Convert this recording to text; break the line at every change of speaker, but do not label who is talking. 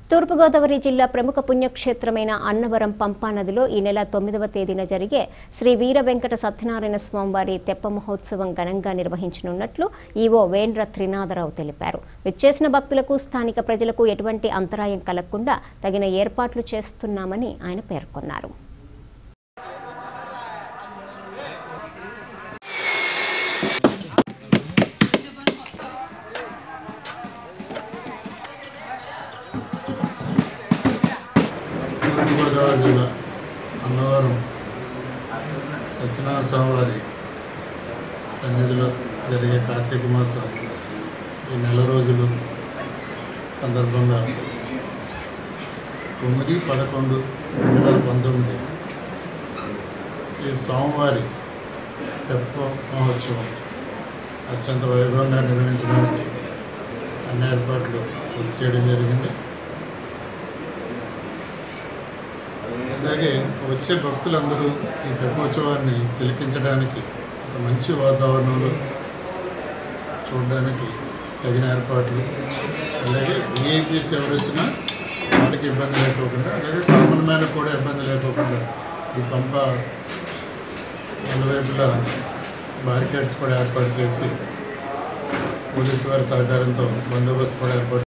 తూర్పుగోదావరి జిల్లా ప్రముఖ పుణ్యక్షేత్రమైన అన్నవరం పంపా నదిలో ఈ నెల తొమ్మిదవ తేదీన జరిగే శ్రీ వీర వెంకట సత్యనారాయణ స్వామివారి తెప్ప మహోత్సవం ఘనంగా నిర్వహించనున్నట్లు ఈవో వేండ్ర త్రినాథరావు తెలిపారు విచ్చేసిన భక్తులకు స్థానిక ప్రజలకు ఎటువంటి అంతరాయం కలగకుండా తగిన ఏర్పాట్లు చేస్తున్నామని ఆయన పేర్కొన్నారు
తూర్పుగోదావరి జిల్లా అన్నవరం సత్యనారాయణ స్వామివారి సన్నిధిలో జరిగే కార్తీక మాసం ఈ నెల రోజులు సందర్భంగా తొమ్మిది పదకొండు రెండు వేల పంతొమ్మిది ఈ స్వామివారి తెప్ప మహోత్సవం అత్యంత వైభవంగా నిర్వహించడానికి అన్ని ఏర్పాట్లు పూర్తి చేయడం జరిగింది అలాగే వచ్చే భక్తులందరూ ఈ తెప్పోత్సవాన్ని తిలకించడానికి ఒక మంచి వాతావరణంలో చూడడానికి తగిన ఏర్పాట్లు అలాగే విఐపీస్ ఎవరు వచ్చినా వాళ్ళకి ఇబ్బంది లేకోకుండా అలాగే కామన్ మ్యాన్ కూడా ఇబ్బంది లేకోకుండా ఈ పంప నలువైపులా బారికేడ్స్ కూడా ఏర్పాటు చేసి పోలీసు వారి సహకారంతో బందోబస్తు కూడా ఏర్పాటు